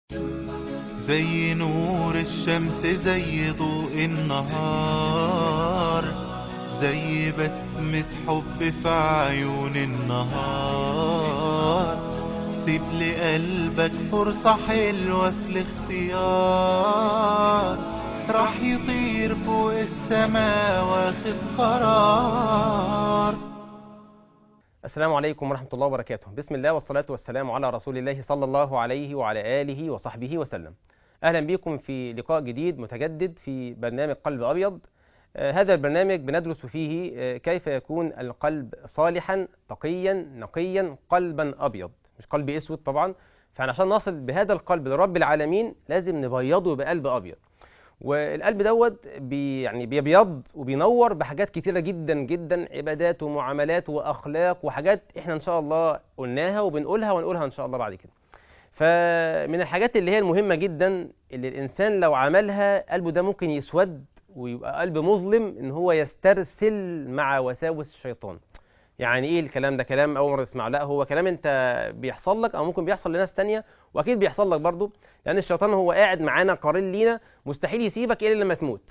زي نور الشمس زي ضوء النهار زي بسمة حب في عيون النهار سيب لقلبك فرصة حلوة في الاختيار راح يطير فوق السما واخد قرار السلام عليكم ورحمة الله وبركاته بسم الله والصلاة والسلام على رسول الله صلى الله عليه وعلى آله وصحبه وسلم أهلا بكم في لقاء جديد متجدد في برنامج قلب أبيض آه هذا البرنامج بندرس فيه آه كيف يكون القلب صالحا تقيا نقيا قلبا أبيض مش قلب أسود طبعا فعشان نصل بهذا القلب لرب العالمين لازم نبيضه بقلب أبيض والقلب دوت بي يعني بيبيض وبينور بحاجات كتيرة جدا جدا عبادات ومعاملات وأخلاق وحاجات احنا إن شاء الله قلناها وبنقولها ونقولها إن شاء الله بعد كده فمن الحاجات اللي هي المهمة جدا اللي الإنسان لو عملها قلبه ده ممكن يسود ويبقى قلب مظلم إن هو يسترسل مع وساوس الشيطان يعني ايه الكلام ده كلام اول مره اسمعه لا هو كلام انت بيحصل لك او ممكن بيحصل لناس تانية واكيد بيحصل لك برضو لان الشيطان هو قاعد معانا قرين لينا مستحيل يسيبك الا لما تموت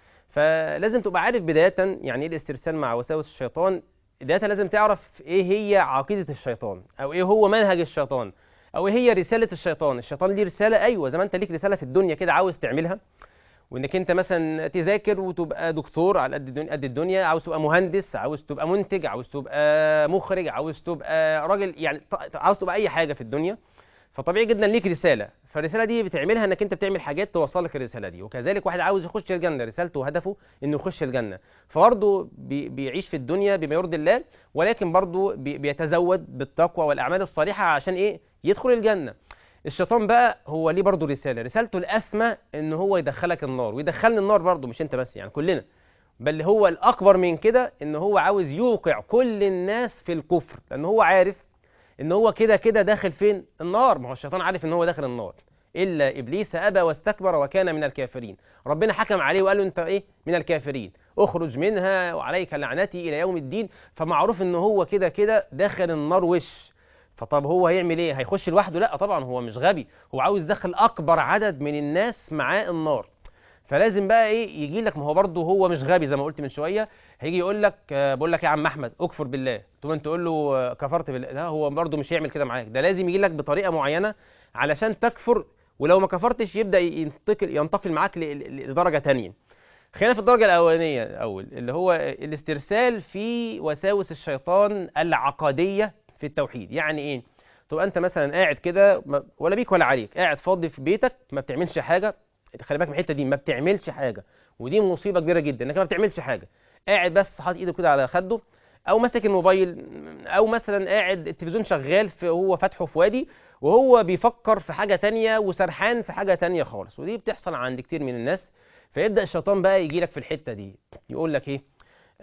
فلازم تبقى عارف بدايه يعني ايه الاسترسال مع وساوس الشيطان بدايه لازم تعرف ايه هي عقيده الشيطان او ايه هو منهج الشيطان او ايه هي رساله الشيطان الشيطان ليه رساله ايوه زي ما انت ليك رساله في الدنيا كده عاوز تعملها وانك انت مثلا تذاكر وتبقى دكتور على قد الدنيا, قد الدنيا عاوز تبقى مهندس عاوز تبقى منتج عاوز تبقى مخرج عاوز تبقى راجل يعني عاوز تبقى اي حاجه في الدنيا فطبيعي جدا ليك رساله فالرساله دي بتعملها انك انت بتعمل حاجات توصلك الرساله دي وكذلك واحد عاوز يخش الجنه رسالته وهدفه انه يخش الجنه فبرضه بي بيعيش في الدنيا بما يرضي الله ولكن برضه بي بيتزود بالتقوى والاعمال الصالحه عشان ايه يدخل الجنه الشيطان بقى هو ليه برضه رسالة رسالته الأسمى إن هو يدخلك النار ويدخلني النار برضه مش أنت بس يعني كلنا بل هو الأكبر من كده إن هو عاوز يوقع كل الناس في الكفر لأن هو عارف إن هو كده كده داخل فين النار ما هو الشيطان عارف إن هو داخل النار إلا إبليس أبى واستكبر وكان من الكافرين ربنا حكم عليه وقال له أنت إيه من الكافرين اخرج منها وعليك لعنتي إلى يوم الدين فمعروف إن هو كده كده داخل النار وش فطب هو هيعمل ايه هيخش لوحده لا طبعا هو مش غبي هو عاوز يدخل اكبر عدد من الناس معاه النار فلازم بقى ايه يجي لك ما هو برضه هو مش غبي زي ما قلت من شويه هيجي يقول لك آه بقول لك يا عم احمد اكفر بالله تقوم انت تقول له آه كفرت بالله لا هو برضه مش هيعمل كده معاك ده لازم يجي لك بطريقه معينه علشان تكفر ولو ما كفرتش يبدا ينتقل ينتقل معاك لدرجه ثانيه خلينا في الدرجه الاولانيه الاول اللي هو الاسترسال في وساوس الشيطان العقديه في التوحيد يعني ايه تبقى انت مثلا قاعد كده ولا بيك ولا عليك قاعد فاضي في بيتك ما بتعملش حاجه خلي بالك من الحته دي ما بتعملش حاجه ودي مصيبه كبيره جدا انك ما بتعملش حاجه قاعد بس حاطط ايده كده على خده او ماسك الموبايل او مثلا قاعد التلفزيون شغال في هو فاتحه في وادي وهو بيفكر في حاجه تانية وسرحان في حاجه تانية خالص ودي بتحصل عند كتير من الناس فيبدا الشيطان بقى يجي لك في الحته دي يقول لك ايه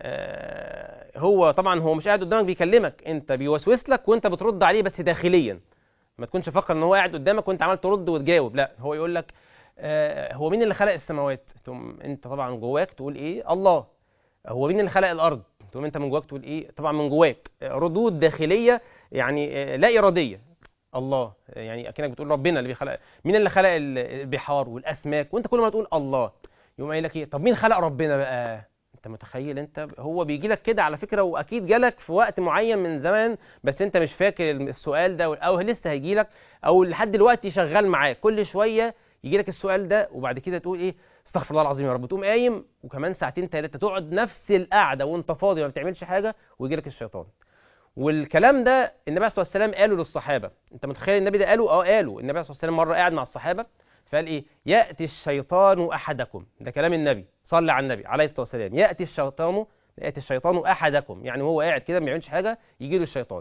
آه هو طبعا هو مش قاعد قدامك بيكلمك انت بيوسوس لك وانت بترد عليه بس داخليا ما تكونش فاكر ان هو قاعد قدامك وانت عمال ترد وتجاوب لا هو يقول لك آه هو مين اللي خلق السماوات تقوم انت طبعا جواك تقول ايه الله هو مين اللي خلق الارض تقوم انت من جواك تقول ايه طبعا من جواك ردود داخليه يعني آه لا اراديه الله يعني اكنك بتقول ربنا اللي بيخلق مين اللي خلق البحار والاسماك وانت كل ما تقول الله يقوم قايل لك ايه طب مين خلق ربنا بقى انت متخيل انت هو بيجي لك كده على فكره واكيد جالك في وقت معين من زمان بس انت مش فاكر السؤال ده او لسه هيجي لك او لحد دلوقتي شغال معاك كل شويه يجي لك السؤال ده وبعد كده تقول ايه استغفر الله العظيم يا رب تقوم قايم وكمان ساعتين ثلاثه تقعد نفس القعده وانت فاضي ما بتعملش حاجه ويجي لك الشيطان والكلام ده النبي عليه الصلاه والسلام قاله للصحابه انت متخيل النبي ده قاله اه قاله النبي عليه الصلاه والسلام مره قاعد مع الصحابه فقال ايه ياتي الشيطان احدكم ده كلام النبي صلى على النبي عليه الصلاه والسلام ياتي الشيطان ياتي الشيطان احدكم يعني وهو قاعد كده ما بيعملش حاجه يجي له الشيطان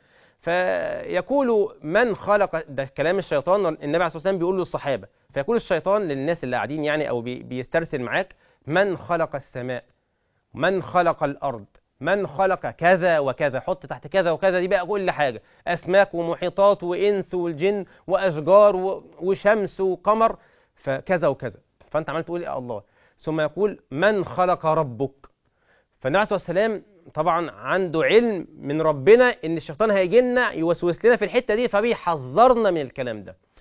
فيقول من خلق ده كلام الشيطان النبي عليه الصلاه والسلام بيقول للصحابه فيقول الشيطان للناس اللي قاعدين يعني او بيسترسل معاك من خلق السماء من خلق الارض من خلق كذا وكذا حط تحت كذا وكذا دي بقى كل حاجه اسماك ومحيطات وانس والجن واشجار وشمس وقمر فكذا وكذا فانت عمال تقول يا الله ثم يقول من خلق ربك فالنبي عليه الصلاه والسلام طبعا عنده علم من ربنا ان الشيطان هيجي لنا يوسوس لنا في الحته دي فبيحذرنا من الكلام ده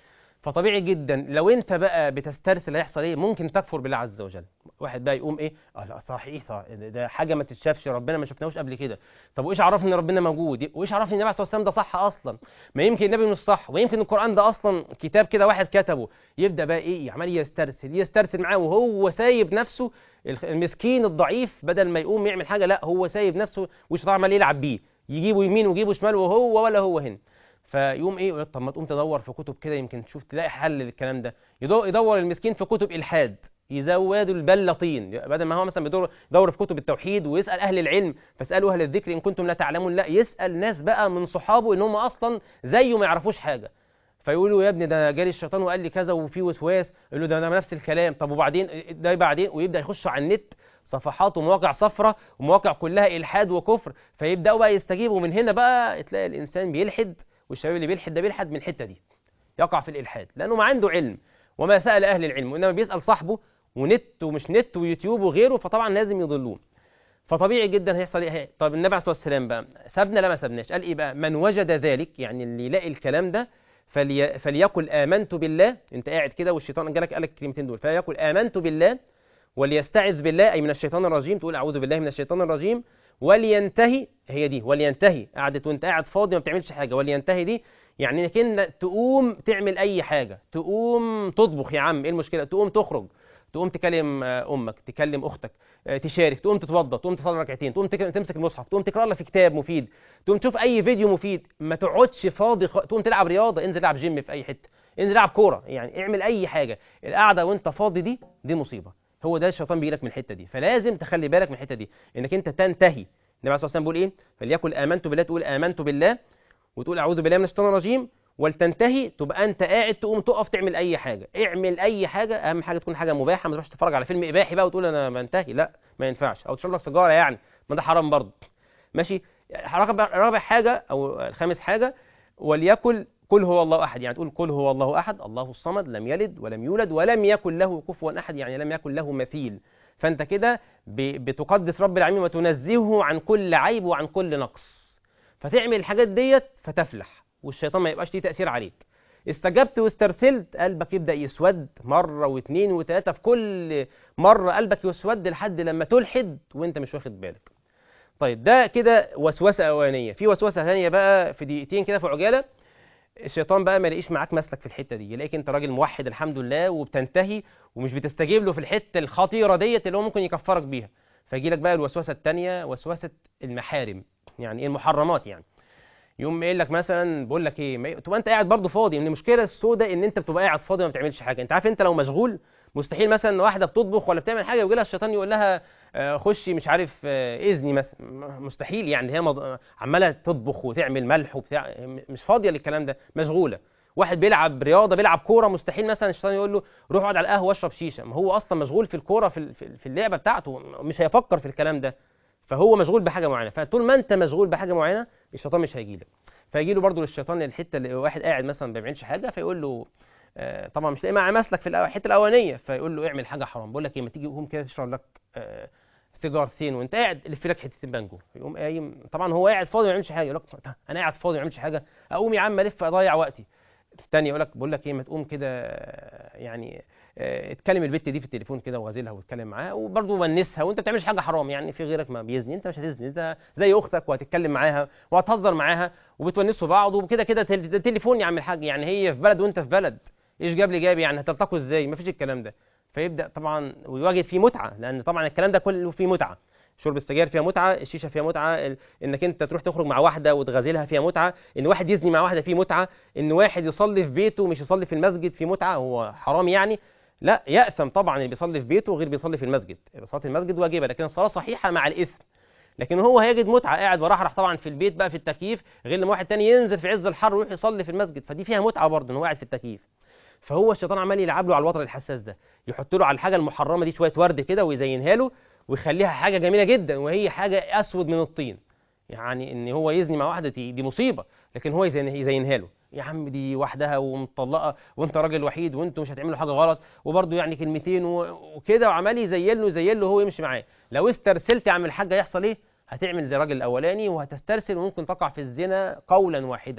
فطبيعي جدا لو انت بقى بتسترسل هيحصل ايه ممكن تكفر بالله عز وجل واحد بقى يقوم ايه اه لا صحيح صح ده- ده حاجه ما تتشافش ربنا ما شفناهوش قبل كده طب وايش عرفني ان ربنا موجود وايش عرفني ان النبي عليه الصلاه والسلام ده صح اصلا ما يمكن النبي مش صح ويمكن القران ده اصلا كتاب كده واحد كتبه يبدا بقى ايه عمال يسترسل يسترسل معاه وهو سايب نفسه الخ- المسكين الضعيف بدل ما يقوم يعمل حاجه لا هو سايب نفسه والشيطان عمال يلعب بيه يجيبه يمين ويجيبه شمال وهو ولا هو هنا فيقوم ايه يقول طب ما تقوم تدور في كتب كده يمكن تشوف تلاقي حل للكلام ده يدور, يدور المسكين في كتب الحاد يزودوا البله طين بدل ما هو مثلا بيدور يدور في كتب التوحيد ويسال اهل العلم فاسالوا اهل الذكر ان كنتم لا تعلمون لا يسال ناس بقى من صحابه ان هم اصلا زيه ما يعرفوش حاجه فيقولوا يا ابني ده جالي الشيطان وقال لي كذا وفي وسواس يقول له ده انا نفس الكلام طب وبعدين ده بعدين ويبدا يخش على النت صفحات ومواقع صفرة ومواقع كلها الحاد وكفر فيبداوا بقى يستجيبوا من هنا بقى تلاقي الانسان بيلحد والشباب اللي بيلحد ده بيلحد من الحته دي يقع في الالحاد لانه ما عنده علم وما سال اهل العلم وانما بيسال صاحبه ونت ومش نت ويوتيوب وغيره فطبعا لازم يضلوه فطبيعي جدا هيحصل ايه طب النبي عليه الصلاه والسلام بقى سابنا لا ما سابناش قال ايه بقى من وجد ذلك يعني اللي يلاقي الكلام ده فلي فليقل امنت بالله انت قاعد كده والشيطان جالك قال لك الكلمتين دول فليقل امنت بالله وليستعذ بالله اي من الشيطان الرجيم تقول اعوذ بالله من الشيطان الرجيم ولينتهي هي دي ولينتهي قعدت وانت قاعد فاضي ما بتعملش حاجه ولينتهي دي يعني انك انت تقوم تعمل اي حاجه تقوم تطبخ يا عم ايه المشكله تقوم تخرج تقوم تكلم آه، امك تكلم اختك آه، تشارك تقوم تتوضى تقوم تصلي ركعتين تقوم تك- تمسك المصحف تقوم تقرا لك في كتاب مفيد تقوم تشوف اي فيديو مفيد ما تقعدش فاضي خ... تقوم تلعب رياضه انزل العب جيم في اي حته انزل العب كوره يعني اعمل اي حاجه القعده وانت فاضي دي دي مصيبه هو ده الشيطان بيجي لك من الحته دي فلازم تخلي بالك من الحته دي انك انت تنتهي النبي عليه الصلاه والسلام بيقول ايه فليكن امنت بالله تقول امنت بالله وتقول اعوذ بالله من الشيطان الرجيم ولتنتهي تبقى انت قاعد تقوم تقف تعمل اي حاجه اعمل اي حاجه اهم حاجه تكون حاجه مباحه ما تروحش تتفرج على فيلم اباحي بقى وتقول انا بنتهي لا ما ينفعش او تشرب لك سيجاره يعني ما ده حرام برضه ماشي رابع رابع حاجه او الخامس حاجه وليكن قل هو الله احد يعني تقول قل هو الله احد الله الصمد لم يلد ولم يولد ولم يكن له كفوا احد يعني لم يكن له مثيل فانت كده ب- بتقدس رب العالمين وتنزهه عن كل عيب وعن كل نقص فتعمل الحاجات ديت فتفلح والشيطان ما يبقاش ليه تاثير عليك استجبت واسترسلت قلبك يبدا يسود مره واثنين وثلاثه في كل مره قلبك يسود لحد لما تلحد وانت مش واخد بالك طيب ده كده وسوسه اولانيه في وسوسه ثانيه بقى في دقيقتين كده في عجاله الشيطان بقى ما يلاقيش معاك مسلك في الحته دي يلاقيك انت راجل موحد الحمد لله وبتنتهي ومش بتستجيب له في الحته الخطيره ديت اللي هو ممكن يكفرك بيها فيجي لك بقى الوسوسه الثانيه وسوسه المحارم يعني ايه المحرمات يعني يقوم قايل لك مثلا بقول لك ايه ما- تبقى انت قاعد برضه فاضي ان المشكله السوداء ان انت بتبقى قاعد فاضي ما بتعملش حاجه انت عارف انت لو مشغول مستحيل مثلا واحده بتطبخ ولا بتعمل حاجه يجي لها الشيطان يقول لها آه، خشي مش عارف آه، اذني مثلا م- مستحيل يعني هي مض- عماله تطبخ وتعمل ملح وبتاع م- مش فاضيه للكلام ده مشغوله واحد بيلعب رياضه بيلعب كوره مستحيل مثلا الشيطان يقول له روح اقعد على القهوه واشرب شيشه ما هو اصلا مشغول في الكوره في ال- في في اللعبه بتاعته مش هيفكر في الكلام ده فهو مشغول بحاجه معينه فطول ما انت مشغول بحاجه معينه الشيطان مش هيجي لك فيجي له برضه للشيطان الحته اللي واحد قاعد مثلا ما بيعملش حاجه فيقول له آه، طبعا مش لاقي معاه مسلك في الأو- الحته الاولانيه فيقول له اعمل حاجه حرام بقول لك ايه ما تيجي قوم كده تشرب لك آه، سيجارتين وانت قاعد لف لك حتتين بانجو يقوم قايم طبعا هو قاعد فاضي ما يعملش حاجه يقول لك انا قاعد فاضي ما يعملش حاجه اقوم يا عم الف اضيع وقتي الثاني يقول لك بقول لك ايه ما تقوم كده آه، يعني آه، اتكلم البت دي في التليفون كده وغازلها واتكلم معاها وبرضه ونسها وانت ما بتعملش حاجه حرام يعني في غيرك ما بيزني انت مش هتزني انت زي اختك وهتتكلم معاها وهتهزر معاها وبتونسوا بعض وكده كده تل- ده تليفون يا عم الحاج يعني هي في بلد وانت في بلد ايش جاب لي جاب يعني هتلتقوا ازاي مفيش الكلام ده فيبدا طبعا ويواجه فيه متعه لان طبعا الكلام ده كله فيه متعه شرب السجاير فيها متعه الشيشه فيها متعه ال- انك انت تروح تخرج مع واحده وتغازلها فيها متعه ان واحد يزني مع واحده فيه متعه ان واحد يصلي في بيته مش يصلي في المسجد فيه متعه هو حرام يعني لا يأثم طبعا اللي بيصلي في بيته غير بيصلي في المسجد صلاه المسجد واجبه لكن الصلاه صحيحه مع الاثم لكن هو هيجد متعه قاعد ورحرح طبعا في البيت بقى في التكييف غير لما واحد تاني ينزل في عز الحر ويروح يصلي في المسجد فدي فيها متعه برضه ان هو قاعد في التكييف فهو الشيطان عمال يلعب له على الوتر الحساس ده يحط له على الحاجه المحرمه دي شويه ورد كده ويزينها له ويخليها حاجه جميله جدا وهي حاجه اسود من الطين يعني ان هو يزني مع واحده دي, دي مصيبه لكن هو يزين- يزينها له يا عم دي وحدها ومطلقه وانت راجل وحيد وانتوا مش هتعملوا حاجه غلط وبرده يعني كلمتين و- وكده وعمال يزين له يزين له وهو يمشي معاه لو استرسلت يا عم الحاج هيحصل ايه هتعمل زي الراجل الاولاني وهتسترسل وممكن تقع في الزنا قولا واحدا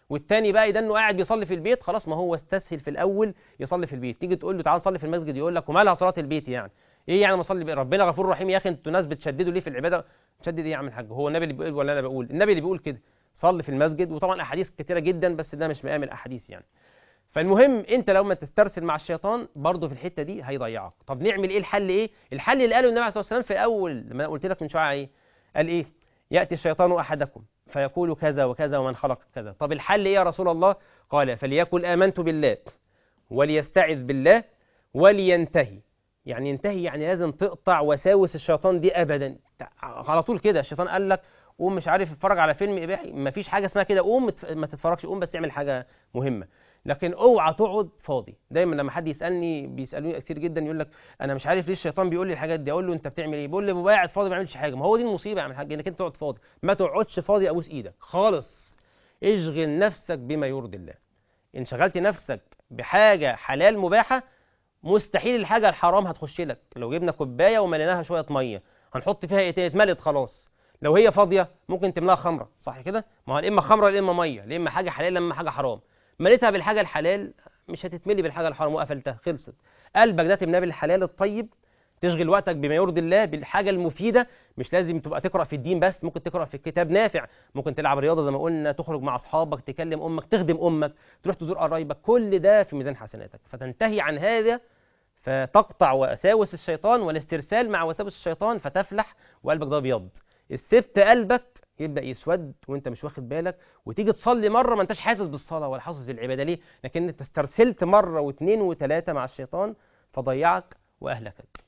والتاني بقى يدنه قاعد بيصلي في البيت خلاص ما هو استسهل في الاول يصلي في البيت تيجي تقول له تعال نصلي في المسجد يقول لك ومالها صلاه البيت يعني ايه يعني ما اصلي بقى؟ ربنا غفور رحيم يا اخي انتوا ناس بتشددوا ليه في العباده تشدد ايه يا عم الحاج هو النبي اللي بيقول ولا انا بقول النبي اللي بيقول كده صلي في المسجد وطبعا احاديث كتيره جدا بس ده مش مقام الاحاديث يعني فالمهم انت لو ما تسترسل مع الشيطان برضه في الحته دي هيضيعك طب نعمل ايه الحل ايه الحل اللي قاله النبي عليه الصلاه والسلام في اول لما أنا قلت لك من شويه ايه قال ايه ياتي الشيطان احدكم فيقول كذا وكذا ومن خلق كذا طب الحل ايه يا رسول الله قال فليقل امنت بالله وليستعذ بالله ولينتهي يعني ينتهي يعني لازم تقطع وساوس الشيطان دي ابدا على طول كده الشيطان قال لك قوم مش عارف اتفرج على فيلم اباحي مفيش حاجه اسمها كده قوم متف- ما تتفرجش قوم بس اعمل حاجه مهمه لكن اوعى تقعد فاضي دايما لما حد يسالني بيسالوني كتير جدا يقول لك انا مش عارف ليه الشيطان بيقول لي الحاجات دي اقول له انت بتعمل ايه بيقول لي بابا قاعد فاضي ما بعملش حاجه ما هو دي المصيبه يا عم الحاج انك انت تقعد فاضي ما تقعدش فاضي ابوس ايدك خالص اشغل نفسك بما يرضي الله ان شغلت نفسك بحاجه حلال مباحه مستحيل الحاجه الحرام هتخش لك لو جبنا كوبايه ومليناها شويه ميه هنحط فيها ايه تاني اتملت خلاص لو هي فاضيه ممكن تملاها خمره صح كده ما هو يا اما خمره يا اما ميه يا اما حاجه حلال يا اما حاجه حرام مليتها بالحاجه الحلال مش هتتملي بالحاجه الحرام وقفلتها خلصت قلبك ده تملاه بالحلال الطيب تشغل وقتك بما يرضي الله بالحاجه المفيده مش لازم تبقى تقرا في الدين بس ممكن تقرا في كتاب نافع ممكن تلعب رياضه زي ما قلنا تخرج مع اصحابك تكلم امك تخدم امك تروح تزور قرايبك كل ده في ميزان حسناتك فتنتهي عن هذا فتقطع وساوس الشيطان والاسترسال مع وساوس الشيطان فتفلح وقلبك ده ابيض السبت قلبك يبدا يسود وانت مش واخد بالك وتيجي تصلي مره ما انتش حاسس بالصلاه ولا حاسس بالعباده ليه لكن انت استرسلت مره واثنين وثلاثه مع الشيطان فضيعك واهلكك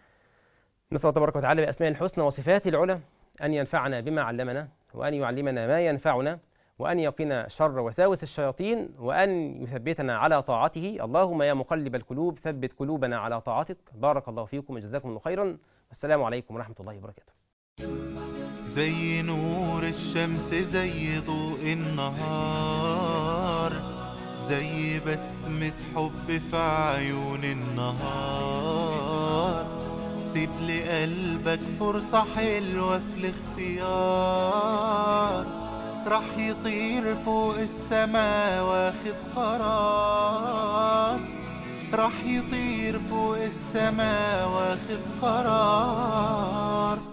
نسال الله تبارك وتعالى باسماء الحسنى وصفاته العلى ان ينفعنا بما علمنا وان يعلمنا ما ينفعنا وأن يقنا شر وساوس الشياطين وأن يثبتنا على طاعته اللهم يا مقلب القلوب ثبت قلوبنا على طاعتك بارك الله فيكم وجزاكم الله خيرا السلام عليكم ورحمة الله وبركاته زي نور الشمس زي ضوء النهار زي بسمة حب في عيون النهار سيب لقلبك فرصة حلوة في الاختيار راح يطير فوق السما واخد قرار راح يطير فوق السما واخد قرار